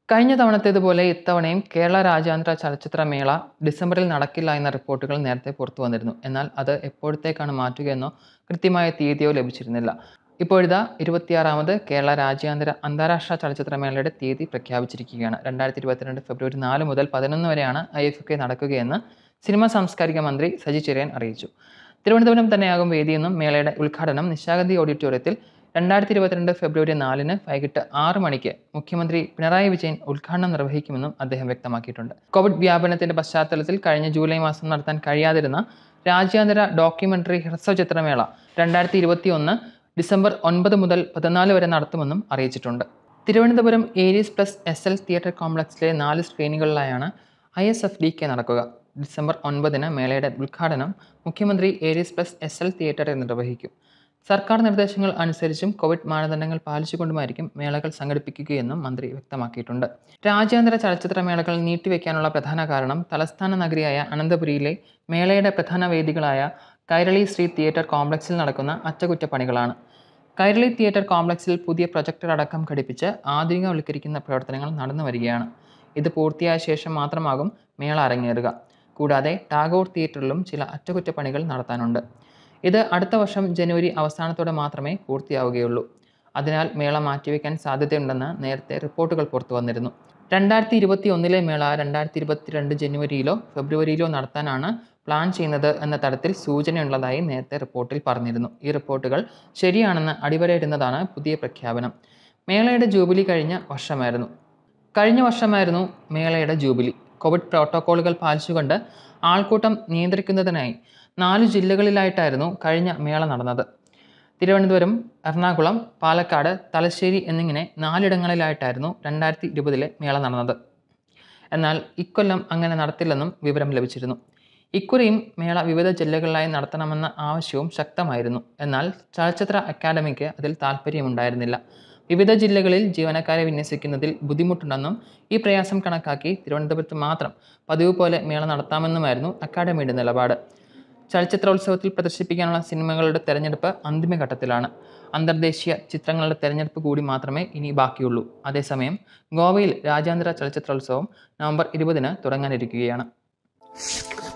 കഴിഞ്ഞ തവണത്തേതുപോലെ ഇത്തവണയും കേരള രാജ്യാന്തര ചലച്ചിത്ര മേള ഡിസംബറിൽ നടക്കില്ല എന്ന റിപ്പോർട്ടുകൾ നേരത്തെ പുറത്തു വന്നിരുന്നു എന്നാൽ അത് എപ്പോഴത്തേക്കാണ് മാറ്റുകയെന്നോ കൃത്യമായ തീയതിയോ ലഭിച്ചിരുന്നില്ല ഇപ്പോഴിതാ ഇരുപത്തിയാറാമത് കേരള രാജ്യാന്തര അന്താരാഷ്ട്ര ചലച്ചിത്രമേളയുടെ തീയതി പ്രഖ്യാപിച്ചിരിക്കുകയാണ് രണ്ടായിരത്തി ഇരുപത്തിരണ്ട് ഫെബ്രുവരി നാല് മുതൽ പതിനൊന്ന് വരെയാണ് ഐ എഫ് കെ നടക്കുകയെന്ന് സിനിമാ സാംസ്കാരിക മന്ത്രി സജി ചെറിയാൻ അറിയിച്ചു തിരുവനന്തപുരം തന്നെയാകും വേദിയെന്നും മേളയുടെ ഉദ്ഘാടനം നിശാഗന്ധി ഓഡിറ്റോറിയത്തിൽ രണ്ടായിരത്തി ഇരുപത്തിരണ്ട് ഫെബ്രുവരി നാലിന് വൈകിട്ട് ആറ് മണിക്ക് മുഖ്യമന്ത്രി പിണറായി വിജയൻ ഉദ്ഘാടനം നിർവഹിക്കുമെന്നും അദ്ദേഹം വ്യക്തമാക്കിയിട്ടുണ്ട് കോവിഡ് വ്യാപനത്തിന്റെ പശ്ചാത്തലത്തിൽ കഴിഞ്ഞ ജൂലൈ മാസം നടത്താൻ കഴിയാതിരുന്ന രാജ്യാന്തര ഡോക്യുമെന്ററി ഹ്രസ്വചിത്രമേള രണ്ടായിരത്തി ഇരുപത്തി ഒന്ന് ഡിസംബർ ഒൻപത് മുതൽ പതിനാല് വരെ നടത്തുമെന്നും അറിയിച്ചിട്ടുണ്ട് Thiruvananthapuram Aries plus S L theatre കോംപ്ലക്സിലെ നാല് സ്ക്രീനുകളിലായാണ് I S F D K നടക്കുക ഡിസംബർ ഒൻപതിന് മേളയുടെ ഉദ്ഘാടനം മുഖ്യമന്ത്രി ഏരീസ് പ്ലസ് എസ് എൽ തിയേറ്ററിൽ നിർവഹിക്കും സർക്കാർ നിർദ്ദേശങ്ങൾ അനുസരിച്ചും കോവിഡ് മാനദണ്ഡങ്ങൾ പാലിച്ചുകൊണ്ടുമായിരിക്കും മേളകൾ സംഘടിപ്പിക്കുകയെന്നും മന്ത്രി വ്യക്തമാക്കിയിട്ടുണ്ട് രാജ്യാന്തര ചലച്ചിത്ര മേളകൾ നീട്ടിവെക്കാനുള്ള പ്രധാന കാരണം തലസ്ഥാന നഗരിയായ അനന്തപുരിയിലെ മേളയുടെ പ്രധാന വേദികളായ കൈരളി ശ്രീ തിയേറ്റർ കോംപ്ലക്സിൽ നടക്കുന്ന അറ്റകുറ്റപ്പണികളാണ് കൈരളി തിയേറ്റർ കോംപ്ലക്സിൽ പുതിയ പ്രൊജക്ടർ അടക്കം ഘടിപ്പിച്ച് ആധുനികവൽക്കരിക്കുന്ന പ്രവർത്തനങ്ങൾ നടന്നു വരികയാണ് ഇത് പൂർത്തിയായ ശേഷം മാത്രമാകും മേള അരങ്ങേറുക കൂടാതെ ടാഗോർ തിയേറ്ററിലും ചില അറ്റകുറ്റപ്പണികൾ നടത്താനുണ്ട് ഇത് അടുത്ത വർഷം ജനുവരി അവസാനത്തോടെ മാത്രമേ പൂർത്തിയാവുകയുള്ളൂ അതിനാൽ മേള മാറ്റിവെക്കാൻ സാധ്യതയുണ്ടെന്ന് നേരത്തെ റിപ്പോർട്ടുകൾ പുറത്തു വന്നിരുന്നു രണ്ടായിരത്തി ഇരുപത്തി ഒന്നിലെ മേള രണ്ടായിരത്തി ഇരുപത്തിരണ്ട് ജനുവരിയിലോ ഫെബ്രുവരിയിലോ നടത്താനാണ് പ്ലാൻ ചെയ്യുന്നത് എന്ന തരത്തിൽ സൂചനയുള്ളതായി നേരത്തെ റിപ്പോർട്ടിൽ പറഞ്ഞിരുന്നു ഈ റിപ്പോർട്ടുകൾ ശരിയാണെന്ന് അടിവരയിടുന്നതാണ് പുതിയ പ്രഖ്യാപനം മേളയുടെ ജൂബിലി കഴിഞ്ഞ വർഷമായിരുന്നു കഴിഞ്ഞ വർഷമായിരുന്നു മേളയുടെ ജൂബിലി കോവിഡ് പ്രോട്ടോക്കോളുകൾ പാലിച്ചുകൊണ്ട് ആൾക്കൂട്ടം നിയന്ത്രിക്കുന്നതിനായി നാല് ജില്ലകളിലായിട്ടായിരുന്നു കഴിഞ്ഞ മേള നടന്നത് തിരുവനന്തപുരം എറണാകുളം പാലക്കാട് തലശ്ശേരി എന്നിങ്ങനെ നാലിടങ്ങളിലായിട്ടായിരുന്നു രണ്ടായിരത്തി ഇരുപതിലെ മേള നടന്നത് എന്നാൽ ഇക്കൊല്ലം അങ്ങനെ നടത്തില്ലെന്നും വിവരം ലഭിച്ചിരുന്നു ഇക്കുറിയും മേള വിവിധ ജില്ലകളിലായി നടത്തണമെന്ന ആവശ്യവും ശക്തമായിരുന്നു എന്നാൽ ചലച്ചിത്ര അക്കാദമിക്ക് അതിൽ താല്പര്യമുണ്ടായിരുന്നില്ല വിവിധ ജില്ലകളിൽ ജീവനക്കാരെ വിന്യസിക്കുന്നതിൽ ബുദ്ധിമുട്ടുണ്ടെന്നും ഈ പ്രയാസം കണക്കാക്കി തിരുവനന്തപുരത്ത് മാത്രം പതിവ് പോലെ മേള നടത്താമെന്നുമായിരുന്നു അക്കാദമിയുടെ നിലപാട് ചലച്ചിത്രോത്സവത്തിൽ പ്രദർശിപ്പിക്കാനുള്ള സിനിമകളുടെ തെരഞ്ഞെടുപ്പ് അന്തിമഘട്ടത്തിലാണ് അന്തർദേശീയ ചിത്രങ്ങളുടെ തെരഞ്ഞെടുപ്പ് കൂടി മാത്രമേ ഇനി ബാക്കിയുള്ളൂ അതേസമയം ഗോവയിൽ രാജ്യാന്തര ചലച്ചിത്രോത്സവം നവംബർ ഇരുപതിന് തുടങ്ങാനിരിക്കുകയാണ്